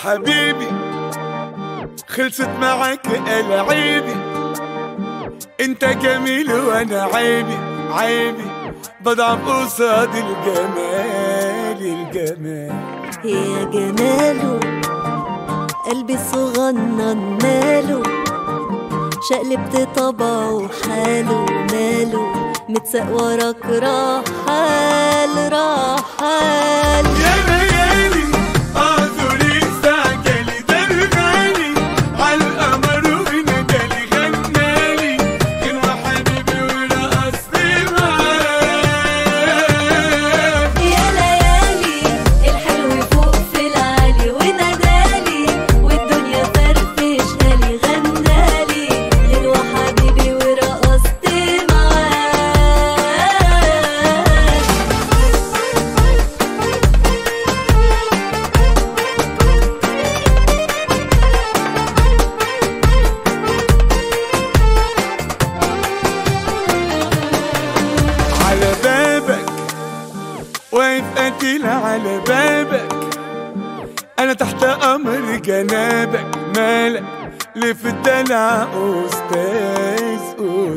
حبيبي خلصت معاك العيبي انت جميل وانا عيبي عيبي بضعف قصاد الجمال الجمال يا جماله قلبي الصغنن ماله شقلبت طبعه حاله ماله متساق وراك رحال رحال يا ليالي اعذري استعجلي ده الغالي عالقمر ونجالي غنالي كلمة حبيبي ورقصت معاك يا ليالي الحلو فوق في العالي ونادالي والدنيا فرفشها لي غنالي غنوة حبيبي ورقصت معاك على بابك واقف قتيل على بابك انا تحت امر جنابك مالك ليه في الدلع استاذ